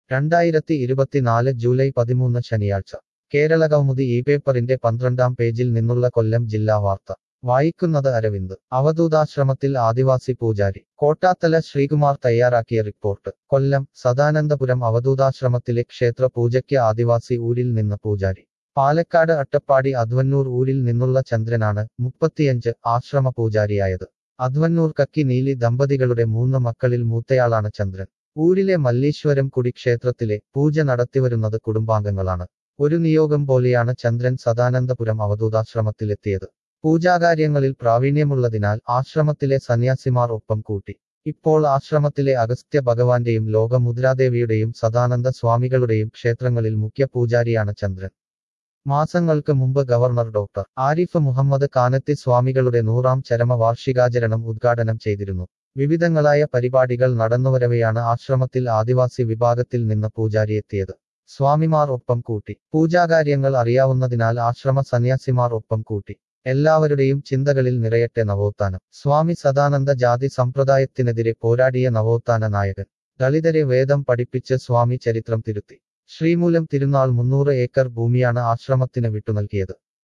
രണ്ടായിരത്തി ഇരുപത്തിനാല് ജൂലൈ പതിമൂന്ന് ശനിയാഴ്ച കേരള കൗമുദി ഈ പേപ്പറിന്റെ പന്ത്രണ്ടാം പേജിൽ നിന്നുള്ള കൊല്ലം ജില്ലാ വാർത്ത വായിക്കുന്നത് അരവിന്ദ് അവധൂതാശ്രമത്തിൽ ആദിവാസി പൂജാരി കോട്ടാത്തല ശ്രീകുമാർ തയ്യാറാക്കിയ റിപ്പോർട്ട് കൊല്ലം സദാനന്ദപുരം അവധൂതാശ്രമത്തിലെ ക്ഷേത്ര പൂജയ്ക്ക് ആദിവാസി ഊരിൽ നിന്ന് പൂജാരി പാലക്കാട് അട്ടപ്പാടി അധ്വന്നൂർ ഊരിൽ നിന്നുള്ള ചന്ദ്രനാണ് മുപ്പത്തിയഞ്ച് ആശ്രമ പൂജാരിയായത് അധ്വന്നൂർ കക്കി നീലി ദമ്പതികളുടെ മൂന്ന് മക്കളിൽ മൂത്തയാളാണ് ചന്ദ്രൻ ഊരിലെ മല്ലീശ്വരം കുടി ക്ഷേത്രത്തിലെ പൂജ നടത്തിവരുന്നത് കുടുംബാംഗങ്ങളാണ് ഒരു നിയോഗം പോലെയാണ് ചന്ദ്രൻ സദാനന്ദപുരം അവധൂതാശ്രമത്തിലെത്തിയത് പൂജാകാര്യങ്ങളിൽ പ്രാവീണ്യമുള്ളതിനാൽ ആശ്രമത്തിലെ സന്യാസിമാർ ഒപ്പം കൂട്ടി ഇപ്പോൾ ആശ്രമത്തിലെ അഗസ്ത്യ ഭഗവാന്റെയും ലോകമുദ്രാദേവിയുടെയും സദാനന്ദ സ്വാമികളുടെയും ക്ഷേത്രങ്ങളിൽ മുഖ്യ പൂജാരിയാണ് ചന്ദ്രൻ മാസങ്ങൾക്ക് മുമ്പ് ഗവർണർ ഡോക്ടർ ആരിഫ് മുഹമ്മദ് കാനത്തി സ്വാമികളുടെ നൂറാം ചരമ വാർഷികാചരണം ഉദ്ഘാടനം ചെയ്തിരുന്നു വിവിധങ്ങളായ പരിപാടികൾ നടന്നുവരവെയാണ് ആശ്രമത്തിൽ ആദിവാസി വിഭാഗത്തിൽ നിന്ന് പൂജാരിയെത്തിയത് സ്വാമിമാർ ഒപ്പം കൂട്ടി പൂജാകാര്യങ്ങൾ അറിയാവുന്നതിനാൽ ആശ്രമ സന്യാസിമാർ ഒപ്പം കൂട്ടി എല്ലാവരുടെയും ചിന്തകളിൽ നിറയട്ടെ നവോത്ഥാനം സ്വാമി സദാനന്ദ ജാതി സമ്പ്രദായത്തിനെതിരെ പോരാടിയ നവോത്ഥാന നായകൻ ദളിതരെ വേദം പഠിപ്പിച്ച് സ്വാമി ചരിത്രം തിരുത്തി ശ്രീമൂലം തിരുനാൾ മുന്നൂറ് ഏക്കർ ഭൂമിയാണ് ആശ്രമത്തിന് വിട്ടുനൽകിയത്